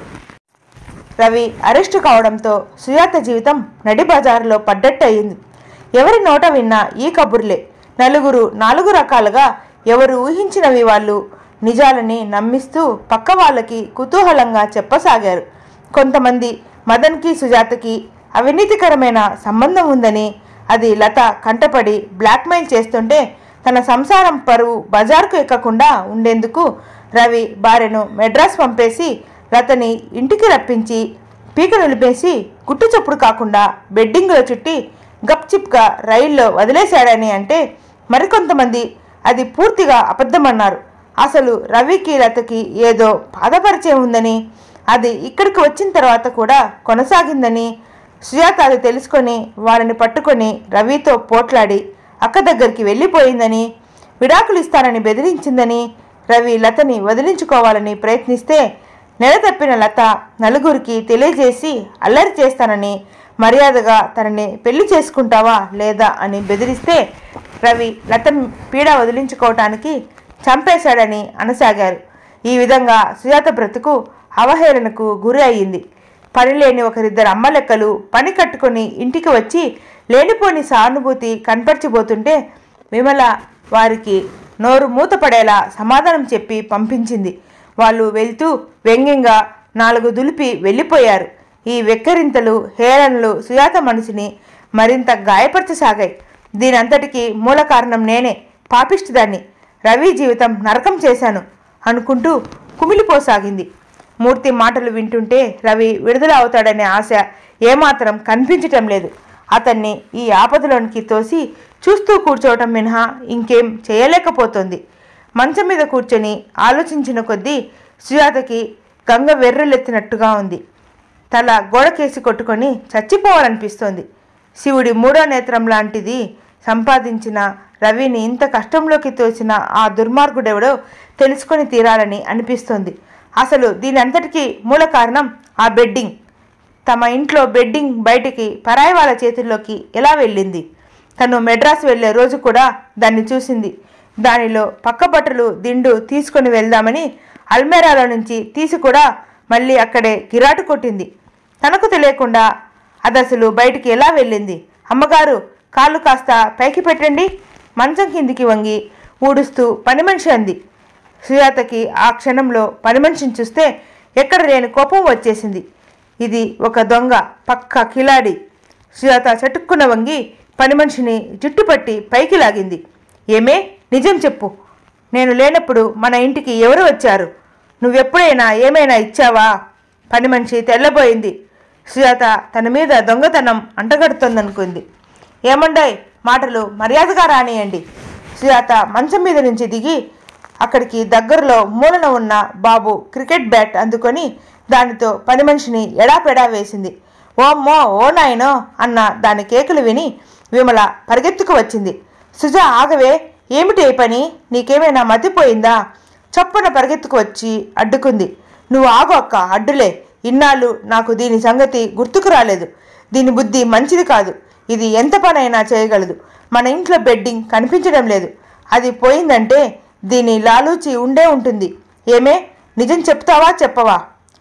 రవి అరెస్టు కావడంతో సుజాత జీవితం నడి బజారులో పడ్డట్టు అయింది ఎవరి నోట విన్నా ఈ కబుర్లే నలుగురు నాలుగు రకాలుగా ఎవరు ఊహించినవి వాళ్ళు నిజాలని నమ్మిస్తూ పక్క వాళ్ళకి కుతూహలంగా చెప్పసాగారు కొంతమంది మదన్కి సుజాతకి అవినీతికరమైన సంబంధం ఉందని అది లత కంటపడి బ్లాక్మెయిల్ చేస్తుంటే తన సంసారం పరువు బజార్కు ఎక్కకుండా ఉండేందుకు రవి భార్యను మెడ్రాస్ పంపేసి లతని ఇంటికి రప్పించి పీక నిలిపేసి గుట్టు చప్పుడు కాకుండా బెడ్డింగ్లో చుట్టి గప్చిప్గా రైల్లో వదిలేశాడని అంటే మరికొంతమంది అది పూర్తిగా అబద్ధమన్నారు అసలు రవికి లతకి ఏదో బాధపరిచయం ఉందని అది ఇక్కడికి వచ్చిన తర్వాత కూడా కొనసాగిందని సుజాత అది తెలుసుకొని వారిని పట్టుకొని రవితో పోట్లాడి అక్క దగ్గరికి వెళ్ళిపోయిందని విడాకులు ఇస్తానని బెదిరించిందని రవి లతని వదిలించుకోవాలని ప్రయత్నిస్తే నెల తప్పిన లత నలుగురికి తెలియజేసి అల్లరి చేస్తానని మర్యాదగా తనని పెళ్లి చేసుకుంటావా లేదా అని బెదిరిస్తే రవి లత పీడ వదిలించుకోవటానికి చంపేశాడని అనసాగారు ఈ విధంగా సుజాత బ్రతుకు అవహేళనకు గురి అయ్యింది పని లేని ఒకరిద్దరు అమ్మలెక్కలు పని కట్టుకొని ఇంటికి వచ్చి లేనిపోని సానుభూతి కనపరిచిపోతుంటే విమల వారికి నోరు మూతపడేలా సమాధానం చెప్పి పంపించింది వాళ్ళు వెళ్తూ వ్యంగ్యంగా నాలుగు దులిపి వెళ్ళిపోయారు ఈ వెక్కరింతలు హేళనలు సుజాత మనసుని మరింత గాయపరచసాగాయి దీనంతటికీ మూల కారణం నేనే పాపిష్టిదాన్ని రవి జీవితం నరకం చేశాను అనుకుంటూ కుమిలిపోసాగింది మూర్తి మాటలు వింటుంటే రవి విడుదల అవుతాడనే ఆశ ఏమాత్రం కనిపించటం లేదు అతన్ని ఈ ఆపదలోనికి తోసి చూస్తూ కూర్చోవటం మినహా ఇంకేం చేయలేకపోతుంది మంచం మీద కూర్చొని ఆలోచించిన కొద్దీ సుజాతకి గంగ వెర్రులెత్తినట్టుగా ఉంది తల గోడకేసి కొట్టుకొని చచ్చిపోవాలనిపిస్తోంది శివుడి మూడో నేత్రం లాంటిది సంపాదించిన రవిని ఇంత కష్టంలోకి తోసిన ఆ దుర్మార్గుడెవడో తెలుసుకొని తీరాలని అనిపిస్తోంది అసలు దీని అంతటికీ మూల కారణం ఆ బెడ్డింగ్ తమ ఇంట్లో బెడ్డింగ్ బయటికి పరాయి వాళ్ళ చేతుల్లోకి ఎలా వెళ్ళింది తను మెడ్రాస్ వెళ్ళే రోజు కూడా దాన్ని చూసింది దానిలో పక్క బట్టలు దిండు తీసుకొని వెళ్దామని అల్మేరాలో నుంచి తీసి కూడా మళ్ళీ అక్కడే గిరాటు కొట్టింది తనకు తెలియకుండా అదసలు బయటికి ఎలా వెళ్ళింది అమ్మగారు కాళ్ళు కాస్త పైకి పెట్టండి మంచం కిందికి వంగి ఊడుస్తూ పని మనిషి అంది సుజాతకి ఆ క్షణంలో పని మనిషిని చూస్తే ఎక్కడ లేని కోపం వచ్చేసింది ఇది ఒక దొంగ పక్క కిలాడి సుజాత చటుక్కున వంగి పని మనిషిని జుట్టు పట్టి పైకి లాగింది ఏమే నిజం చెప్పు నేను లేనప్పుడు మన ఇంటికి ఎవరు వచ్చారు నువ్వెప్పుడైనా ఏమైనా ఇచ్చావా పని మనిషి తెల్లబోయింది సుజాత తన మీద దొంగతనం అంటగడుతోందనుకుంది ఏమండాయ్ మాటలు మర్యాదగా రానియండి సుజాత మంచం మీద నుంచి దిగి అక్కడికి దగ్గరలో మూలన ఉన్న బాబు క్రికెట్ బ్యాట్ అందుకొని దానితో పని మనిషిని ఎడాపెడా వేసింది ఓమ్మో ఓ నాయనో అన్న దాని కేకులు విని విమల పరిగెత్తుకు వచ్చింది సుజా ఆగవే ఏమిటి ఈ పని నీకేమైనా మతిపోయిందా చప్పున పరిగెత్తుకు వచ్చి అడ్డుకుంది నువ్వు ఆగు అక్క అడ్డులే ఇన్నాళ్ళు నాకు దీని సంగతి గుర్తుకు రాలేదు దీని బుద్ధి మంచిది కాదు ఇది ఎంత పనైనా చేయగలదు మన ఇంట్లో బెడ్డింగ్ కనిపించడం లేదు అది పోయిందంటే దీని లాలూచి ఉండే ఉంటుంది ఏమే నిజం చెప్తావా చెప్పవా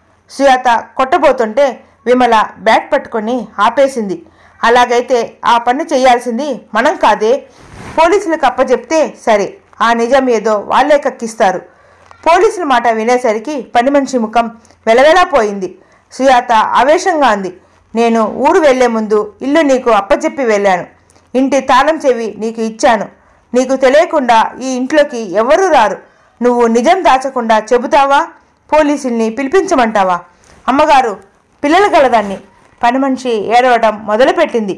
సుజాత కొట్టబోతుంటే విమల బ్యాట్ పట్టుకొని ఆపేసింది అలాగైతే ఆ పని చేయాల్సింది మనం కాదే పోలీసులకు అప్పచెప్తే సరే ఆ నిజం ఏదో వాళ్ళే కక్కిస్తారు పోలీసుల మాట వినేసరికి పని మనిషి ముఖం వెలవెలా పోయింది సుజాత ఆవేశంగా అంది నేను ఊరు వెళ్లే ముందు ఇల్లు నీకు అప్పచెప్పి వెళ్ళాను ఇంటి తాళం చెవి నీకు ఇచ్చాను నీకు తెలియకుండా ఈ ఇంట్లోకి ఎవరూ రారు నువ్వు నిజం దాచకుండా చెబుతావా పోలీసుల్ని పిలిపించమంటావా అమ్మగారు పిల్లలు గలదాన్ని పని మనిషి ఏడవటం మొదలుపెట్టింది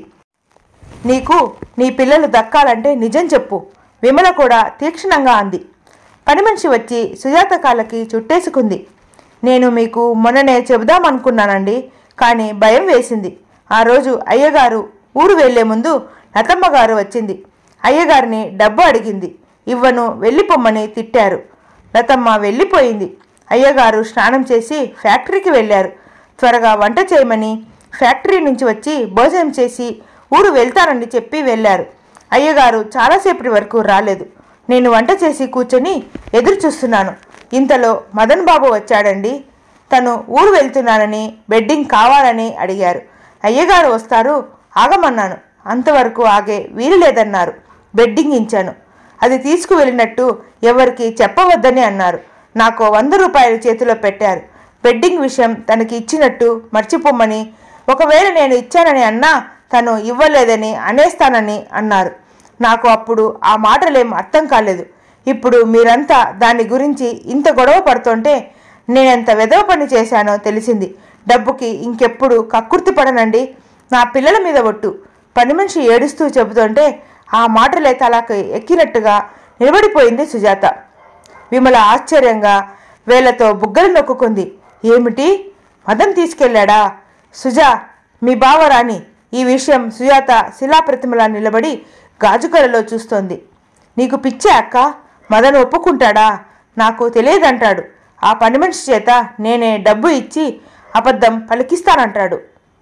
నీకు నీ పిల్లలు దక్కాలంటే నిజం చెప్పు విమల కూడా తీక్షణంగా అంది పని మనిషి వచ్చి సుజాత కాళ్ళకి చుట్టేసుకుంది నేను మీకు మొన్ననే చెబుదామనుకున్నానండి కానీ భయం వేసింది ఆ రోజు అయ్యగారు ఊరు వెళ్లే ముందు లతమ్మ గారు వచ్చింది అయ్యగారిని డబ్బు అడిగింది ఇవ్వను వెళ్ళిపోమ్మని తిట్టారు లతమ్మ వెళ్ళిపోయింది అయ్యగారు స్నానం చేసి ఫ్యాక్టరీకి వెళ్ళారు త్వరగా వంట చేయమని ఫ్యాక్టరీ నుంచి వచ్చి భోజనం చేసి ఊరు వెళ్తానని చెప్పి వెళ్ళారు అయ్యగారు చాలాసేపటి వరకు రాలేదు నేను వంట చేసి కూర్చొని ఎదురు చూస్తున్నాను ఇంతలో మదన్ బాబు వచ్చాడండి తను ఊరు వెళ్తున్నానని బెడ్డింగ్ కావాలని అడిగారు అయ్యగారు వస్తారు ఆగమన్నాను అంతవరకు ఆగే వీలు లేదన్నారు బెడ్డింగ్ ఇచ్చాను అది తీసుకువెళ్ళినట్టు ఎవరికి చెప్పవద్దని అన్నారు నాకు వంద రూపాయలు చేతిలో పెట్టారు బెడ్డింగ్ విషయం తనకి ఇచ్చినట్టు మర్చిపోమ్మని ఒకవేళ నేను ఇచ్చానని అన్నా తను ఇవ్వలేదని అనేస్తానని అన్నారు నాకు అప్పుడు ఆ మాటలేం అర్థం కాలేదు ఇప్పుడు మీరంతా దాని గురించి ఇంత గొడవ పడుతుంటే నేనెంత వెధవ పని చేశానో తెలిసింది డబ్బుకి ఇంకెప్పుడు కక్కుర్తి పడనండి నా పిల్లల మీద ఒట్టు పని మనిషి ఏడుస్తూ చెబుతుంటే ఆ మాటలే తలకు ఎక్కినట్టుగా నిలబడిపోయింది సుజాత విమల ఆశ్చర్యంగా వేళ్లతో బుగ్గలు నొక్కుకుంది ఏమిటి మదన్ తీసుకెళ్ళాడా సుజా మీ బావ రాణి ఈ విషయం సుజాత శిలాప్రతిమలా నిలబడి గాజుకలలో చూస్తోంది నీకు పిచ్చే అక్క మదన్ ఒప్పుకుంటాడా నాకు తెలియదంటాడు ఆ పని మనిషి చేత నేనే డబ్బు ఇచ్చి అబద్ధం పలికిస్తానంటాడు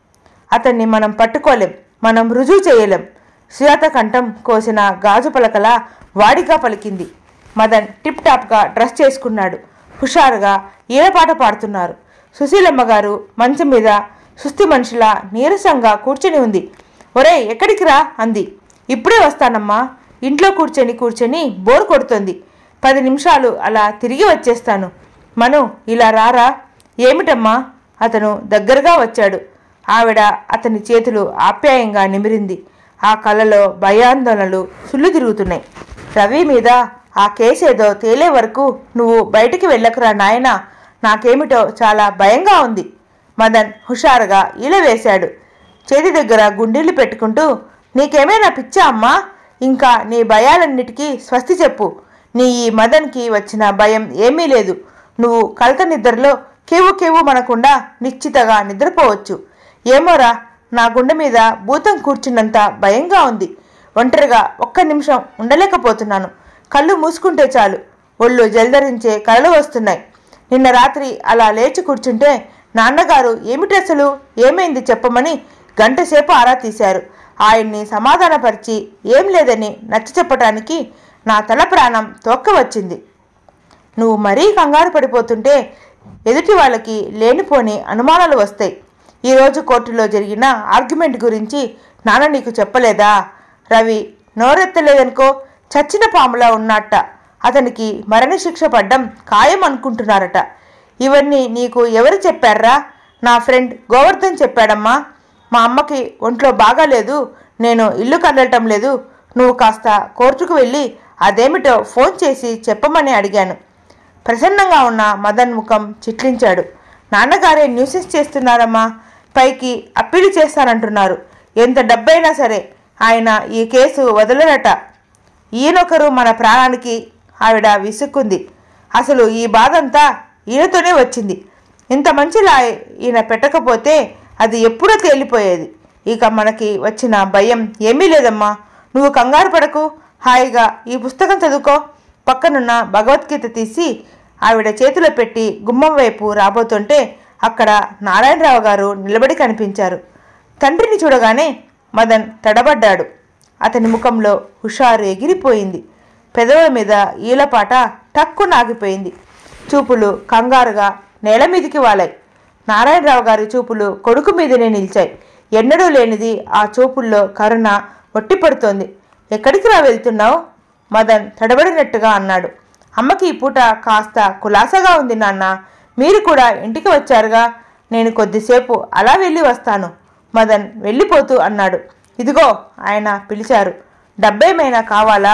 అతన్ని మనం పట్టుకోలేం మనం రుజువు చేయలేం సుజాత కంఠం కోసిన గాజు పలకలా వాడిగా పలికింది మదన్ టిప్ టాప్గా డ్రెస్ చేసుకున్నాడు హుషారుగా ఈలపాట పాడుతున్నారు సుశీలమ్మ గారు మంచం మీద సుస్థి మనిషిలా నీరసంగా కూర్చొని ఉంది ఒరే ఎక్కడికి రా అంది ఇప్పుడే వస్తానమ్మా ఇంట్లో కూర్చొని కూర్చొని బోర్ కొడుతుంది పది నిమిషాలు అలా తిరిగి వచ్చేస్తాను మను ఇలా రారా ఏమిటమ్మా అతను దగ్గరగా వచ్చాడు ఆవిడ అతని చేతులు ఆప్యాయంగా నిమిరింది ఆ కళ్ళలో భయాందోళనలు సుళ్ళు తిరుగుతున్నాయి రవి మీద ఆ కేసేదో తేలే వరకు నువ్వు బయటికి వెళ్ళకురా నాయనా నాకేమిటో చాలా భయంగా ఉంది మదన్ హుషారుగా ఈల వేశాడు చేతి దగ్గర గుండీళ్లు పెట్టుకుంటూ నీకేమైనా పిచ్చా అమ్మా ఇంకా నీ భయాలన్నిటికీ స్వస్తి చెప్పు నీ ఈ మదన్కి వచ్చిన భయం ఏమీ లేదు నువ్వు కలత నిద్రలో కేవు కేవు మనకుండా నిశ్చితగా నిద్రపోవచ్చు ఏమోరా నా గుండె మీద భూతం కూర్చున్నంత భయంగా ఉంది ఒంటరిగా ఒక్క నిమిషం ఉండలేకపోతున్నాను కళ్ళు మూసుకుంటే చాలు ఒళ్ళు జల్దరించే కలలు వస్తున్నాయి నిన్న రాత్రి అలా లేచి కూర్చుంటే నాన్నగారు ఏమిటి అసలు ఏమైంది చెప్పమని గంటసేపు ఆరా తీశారు ఆయన్ని సమాధానపరిచి ఏం లేదని నచ్చ చెప్పటానికి నా తల ప్రాణం తోక్క వచ్చింది నువ్వు మరీ కంగారు పడిపోతుంటే ఎదుటి వాళ్ళకి లేనిపోని అనుమానాలు వస్తాయి ఈరోజు కోర్టులో జరిగిన ఆర్గ్యుమెంట్ గురించి నాన్న నీకు చెప్పలేదా రవి నోరెత్తలేదనుకో చచ్చిన పాములా ఉన్నట్ట అతనికి మరణశిక్ష పడ్డం ఖాయం అనుకుంటున్నారట ఇవన్నీ నీకు ఎవరు చెప్పారా నా ఫ్రెండ్ గోవర్ధన్ చెప్పాడమ్మా మా అమ్మకి ఒంట్లో బాగాలేదు నేను ఇల్లు కదలటం లేదు నువ్వు కాస్త కోర్టుకు వెళ్ళి అదేమిటో ఫోన్ చేసి చెప్పమని అడిగాను ప్రసన్నంగా ఉన్న మదన్ ముఖం చిట్లించాడు నాన్నగారే న్యూసెన్స్ చేస్తున్నారమ్మా పైకి అప్పీలు చేస్తానంటున్నారు ఎంత డబ్బైనా సరే ఆయన ఈ కేసు వదలరట ఈయనొకరు మన ప్రాణానికి ఆవిడ విసుక్కుంది అసలు ఈ బాధంతా ఈయనతోనే వచ్చింది ఇంత మంచిలా ఈయన పెట్టకపోతే అది ఎప్పుడో తేలిపోయేది ఇక మనకి వచ్చిన భయం ఏమీ లేదమ్మా నువ్వు కంగారు పడకు హాయిగా ఈ పుస్తకం చదువుకో పక్కనున్న భగవద్గీత తీసి ఆవిడ చేతిలో పెట్టి గుమ్మం వైపు రాబోతుంటే అక్కడ నారాయణరావు గారు నిలబడి కనిపించారు తండ్రిని చూడగానే మదన్ తడబడ్డాడు అతని ముఖంలో హుషారు ఎగిరిపోయింది పెదవుల మీద ఈలపాట టక్కున ఆగిపోయింది చూపులు కంగారుగా నేల మీదికి వాలాయి నారాయణరావు గారి చూపులు కొడుకు మీదనే నిలిచాయి ఎన్నడూ లేనిది ఆ చూపుల్లో కరుణ ఒట్టిపడుతోంది ఎక్కడికి రా వెళ్తున్నావు మదన్ తడబడినట్టుగా అన్నాడు అమ్మకి ఈ పూట కాస్త కులాసగా ఉంది నాన్న మీరు కూడా ఇంటికి వచ్చారుగా నేను కొద్దిసేపు అలా వెళ్ళి వస్తాను మదన్ వెళ్ళిపోతూ అన్నాడు ఇదిగో ఆయన పిలిచారు డబ్బేమైనా కావాలా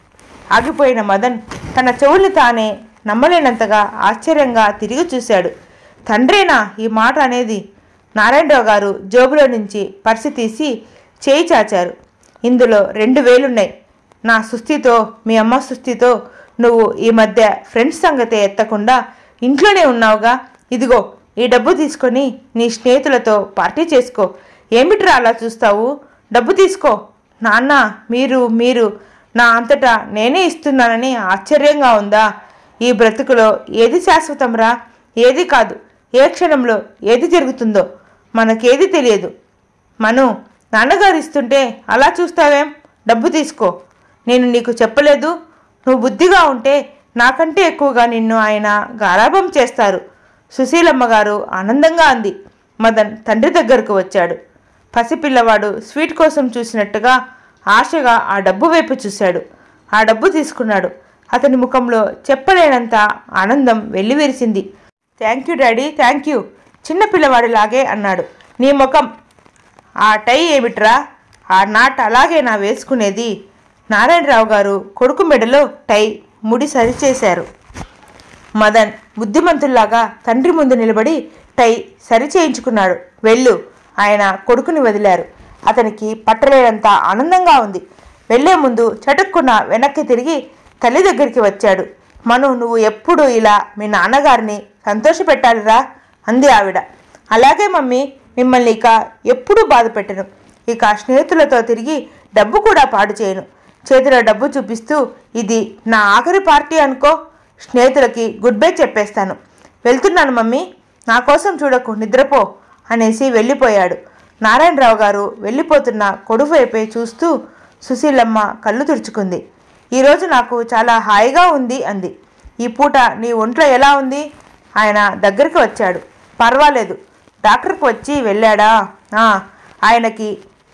ఆగిపోయిన మదన్ తన చెవుల్ని తానే నమ్మలేనంతగా ఆశ్చర్యంగా తిరిగి చూశాడు తండ్రేనా ఈ మాట అనేది నారాయణరావు గారు జోబులో నుంచి పర్సు తీసి చేయి చాచారు ఇందులో రెండు వేలున్నాయి నా సుస్థితో మీ అమ్మ సుస్థితో నువ్వు ఈ మధ్య ఫ్రెండ్స్ సంగతే ఎత్తకుండా ఇంట్లోనే ఉన్నావుగా ఇదిగో ఈ డబ్బు తీసుకొని నీ స్నేహితులతో పార్టీ చేసుకో ఏమిట్రా అలా చూస్తావు డబ్బు తీసుకో నాన్న మీరు మీరు నా అంతటా నేనే ఇస్తున్నానని ఆశ్చర్యంగా ఉందా ఈ బ్రతుకులో ఏది శాశ్వతంరా ఏది కాదు ఏ క్షణంలో ఏది జరుగుతుందో మనకేది తెలియదు మను నాన్నగారు ఇస్తుంటే అలా చూస్తావేం డబ్బు తీసుకో నేను నీకు చెప్పలేదు నువ్వు బుద్ధిగా ఉంటే నాకంటే ఎక్కువగా నిన్ను ఆయన గారాభం చేస్తారు సుశీలమ్మ గారు ఆనందంగా అంది మదన్ తండ్రి దగ్గరకు వచ్చాడు పసిపిల్లవాడు స్వీట్ కోసం చూసినట్టుగా ఆశగా ఆ డబ్బు వైపు చూశాడు ఆ డబ్బు తీసుకున్నాడు అతని ముఖంలో చెప్పలేనంత ఆనందం వెల్లివిరిసింది thank you daddy thank you చిన్న పిల్లవాడిలాగే అన్నాడు నీ ముఖం ఆ టై ఏమిట్రా ఆ నాట్ అలాగే నా వేసుకునేది నారాయణరావు గారు కొడుకు మెడలో టై ముడి సరిచేశారు మదన్ బుద్ధిమంతుల్లాగా తండ్రి ముందు నిలబడి టై సరి చేయించుకున్నాడు వెళ్ళు ఆయన కొడుకుని వదిలారు అతనికి పట్టలేనంత ఆనందంగా ఉంది వెళ్లే ముందు చటుక్కున వెనక్కి తిరిగి తల్లి దగ్గరికి వచ్చాడు మను నువ్వు ఎప్పుడు ఇలా మీ నాన్నగారిని సంతోషపెట్టాలిరా అంది ఆవిడ అలాగే మమ్మీ మిమ్మల్ని ఇక ఎప్పుడూ బాధ పెట్టను ఇక స్నేహితులతో తిరిగి డబ్బు కూడా పాడు చేయను చేతిలో డబ్బు చూపిస్తూ ఇది నా ఆఖరి పార్టీ అనుకో స్నేహితులకి గుడ్ బై చెప్పేస్తాను వెళ్తున్నాను మమ్మీ నా కోసం చూడకు నిద్రపో అనేసి వెళ్ళిపోయాడు నారాయణరావు గారు వెళ్ళిపోతున్న కొడుకు వైపే చూస్తూ సుశీలమ్మ కళ్ళు తుడుచుకుంది ఈరోజు నాకు చాలా హాయిగా ఉంది అంది ఈ పూట నీ ఒంట్లో ఎలా ఉంది ఆయన దగ్గరికి వచ్చాడు పర్వాలేదు డాక్టర్కి వచ్చి వెళ్ళాడా "ఆ, ఆయనకి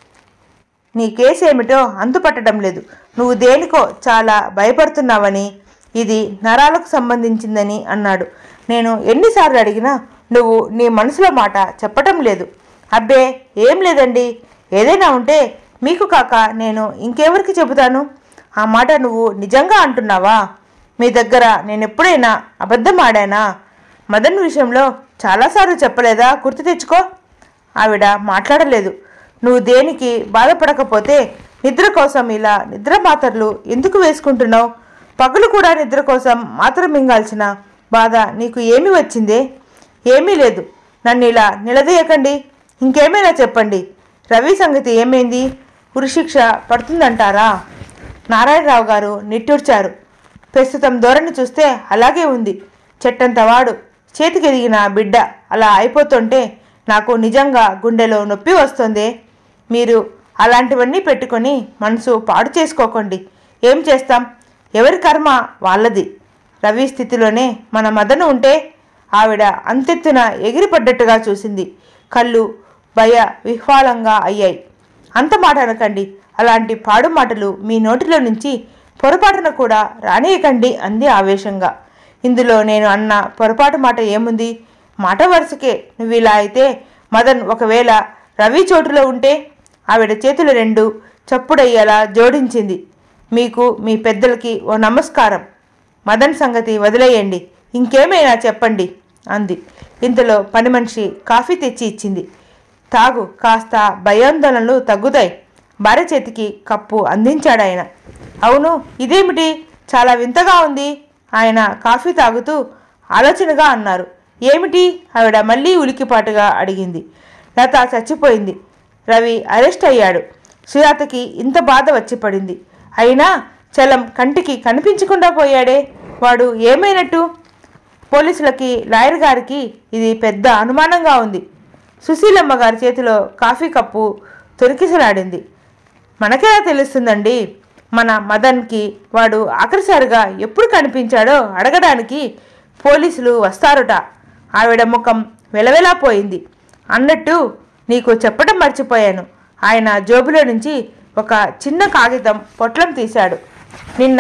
నీ కేసు ఏమిటో అంతుపట్టడం లేదు నువ్వు దేనికో చాలా భయపడుతున్నావని ఇది నరాలకు సంబంధించిందని అన్నాడు నేను ఎన్నిసార్లు అడిగినా నువ్వు నీ మనసులో మాట చెప్పటం లేదు అబ్బే ఏం లేదండి ఏదైనా ఉంటే మీకు కాక నేను ఇంకెవరికి చెబుతాను ఆ మాట నువ్వు నిజంగా అంటున్నావా మీ దగ్గర నేను ఎప్పుడైనా అబద్ధం ఆడానా మదన్ విషయంలో చాలాసార్లు చెప్పలేదా గుర్తు తెచ్చుకో ఆవిడ మాట్లాడలేదు నువ్వు దేనికి బాధపడకపోతే నిద్ర కోసం ఇలా నిద్ర మాత్రలు ఎందుకు వేసుకుంటున్నావు పగలు కూడా నిద్ర కోసం మాత్రం మింగాల్సిన బాధ నీకు ఏమి వచ్చిందే ఏమీ లేదు నన్ను ఇలా నిలదీయకండి ఇంకేమైనా చెప్పండి రవి సంగతి ఏమైంది ఉరిశిక్ష పడుతుందంటారా నారాయణరావు గారు నిట్టూర్చారు ప్రస్తుతం ధోరణి చూస్తే అలాగే ఉంది చెట్టంత వాడు చేతికెదిగిన బిడ్డ అలా అయిపోతుంటే నాకు నిజంగా గుండెలో నొప్పి వస్తుంది మీరు అలాంటివన్నీ పెట్టుకొని మనసు పాడు చేసుకోకండి ఏం చేస్తాం ఎవరి కర్మ వాళ్ళది రవి స్థితిలోనే మన మదను ఉంటే ఆవిడ అంతెత్తున ఎగిరిపడ్డట్టుగా చూసింది కళ్ళు భయ విహ్వాలంగా అయ్యాయి అంత మాట అనకండి అలాంటి పాడు మాటలు మీ నోటిలో నుంచి పొరపాటున కూడా రానియకండి అంది ఆవేశంగా ఇందులో నేను అన్న పొరపాటు మాట ఏముంది మాట వరుసకే నువ్వు ఇలా అయితే మదన్ ఒకవేళ రవి చోటులో ఉంటే ఆవిడ చేతులు రెండు చప్పుడయ్యేలా జోడించింది మీకు మీ పెద్దలకి ఓ నమస్కారం మదన్ సంగతి వదిలేయండి ఇంకేమైనా చెప్పండి అంది ఇంతలో పని మనిషి కాఫీ తెచ్చి ఇచ్చింది తాగు కాస్త భయాందోళనలు తగ్గుతాయి భార్య చేతికి కప్పు అందించాడాయన అవును ఇదేమిటి చాలా వింతగా ఉంది ఆయన కాఫీ తాగుతూ ఆలోచనగా అన్నారు ఏమిటి ఆవిడ మళ్ళీ ఉలికిపాటుగా అడిగింది లత చచ్చిపోయింది రవి అరెస్ట్ అయ్యాడు సుజాతకి ఇంత బాధ వచ్చి పడింది అయినా చలం కంటికి కనిపించకుండా పోయాడే వాడు ఏమైనట్టు పోలీసులకి లాయర్ గారికి ఇది పెద్ద అనుమానంగా ఉంది సుశీలమ్మ గారి చేతిలో కాఫీ కప్పు తొరికిసలాడింది మనకెలా తెలుస్తుందండి మన మదన్కి వాడు ఆఖరిసారిగా ఎప్పుడు కనిపించాడో అడగడానికి పోలీసులు వస్తారుట ఆవిడ ముఖం వెలవెలాపోయింది అన్నట్టు నీకు చెప్పడం మర్చిపోయాను ఆయన జోబులో నుంచి ఒక చిన్న కాగితం పొట్లం తీశాడు నిన్న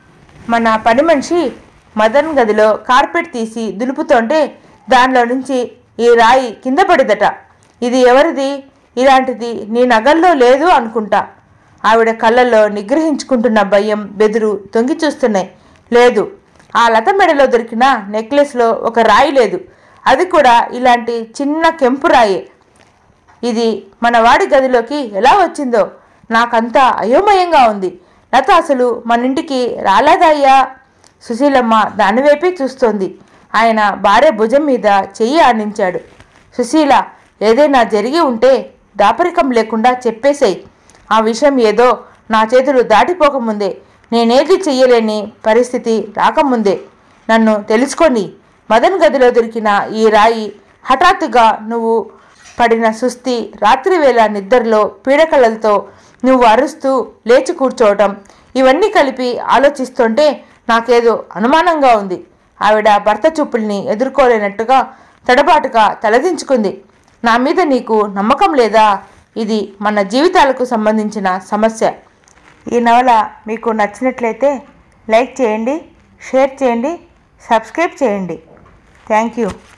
మన పని మనిషి మదన్ గదిలో కార్పెట్ తీసి దులుపుతుంటే దానిలో నుంచి ఈ రాయి కింద పడిదట ఇది ఎవరిది ఇలాంటిది నీ నగల్లో లేదు అనుకుంటా ఆవిడ కళ్ళల్లో నిగ్రహించుకుంటున్న భయం బెదురు తొంగి చూస్తున్నాయి లేదు ఆ లత మెడలో దొరికిన నెక్లెస్లో ఒక రాయి లేదు అది కూడా ఇలాంటి చిన్న కెంపు రాయే ఇది మన వాడి గదిలోకి ఎలా వచ్చిందో నాకంతా అయోమయంగా ఉంది లత అసలు మన ఇంటికి రాలేదయ్యా సుశీలమ్మ దానివైపే చూస్తోంది ఆయన భార్య భుజం మీద చెయ్యి ఆడించాడు సుశీల ఏదైనా జరిగి ఉంటే దాపరికం లేకుండా చెప్పేసేయ్ ఆ విషయం ఏదో నా చేతులు దాటిపోకముందే నేనేది చెయ్యలేని పరిస్థితి రాకముందే నన్ను తెలుసుకోండి మదన్ గదిలో దొరికిన ఈ రాయి హఠాత్తుగా నువ్వు పడిన సుస్థి రాత్రివేళ నిద్రలో పీడకలలతో నువ్వు అరుస్తూ లేచి కూర్చోవటం ఇవన్నీ కలిపి ఆలోచిస్తుంటే నాకేదో అనుమానంగా ఉంది ఆవిడ భర్త చూపుల్ని ఎదుర్కోలేనట్టుగా తడబాటుగా తలదించుకుంది నా మీద నీకు నమ్మకం లేదా ఇది మన జీవితాలకు సంబంధించిన సమస్య ఈ నవల మీకు నచ్చినట్లయితే లైక్ చేయండి షేర్ చేయండి సబ్స్క్రైబ్ చేయండి థ్యాంక్ యూ